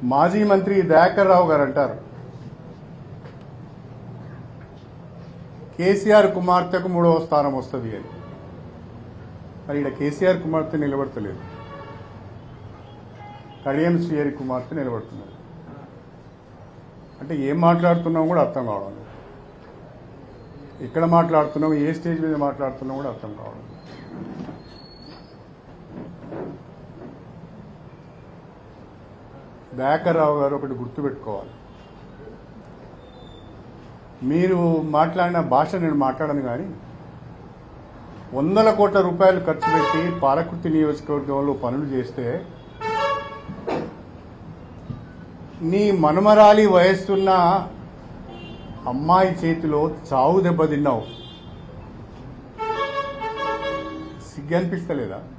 మాజీ మంత్రి దయాకర్ రావు గారు అంటారు కేసీఆర్ కుమార్తెకు మూడవ స్థానం వస్తుంది అని మరి ఇక్కడ కేసీఆర్ కుమార్తె నిలబడతలేదు కడియం శ్రీహరి కుమార్తె నిలబడుతున్నారు అంటే ఏం మాట్లాడుతున్నాం కూడా అర్థం కావడం లేదు. ఎక్కడ మాట్లాడుతున్నాం ఏ స్టేజ్ మీద మాట్లాడుతున్నాం కూడా అర్థం కావడం లేదు. దయాకర్ రావు గారు ఒకటి గుర్తుపెట్టుకోవాలి మీరు మాట్లాడిన భాష నేను మాట్లాడను కానీ వందల కోట్ల రూపాయలు ఖర్చు పెట్టి పాలకుర్తి నియోజకవర్గంలో పనులు చేస్తే నీ మనుమరాలి వయస్సున్న అమ్మాయి చేతిలో చావు దెబ్బతిన్నావు సిగ్గు అనిపిస్తలేదా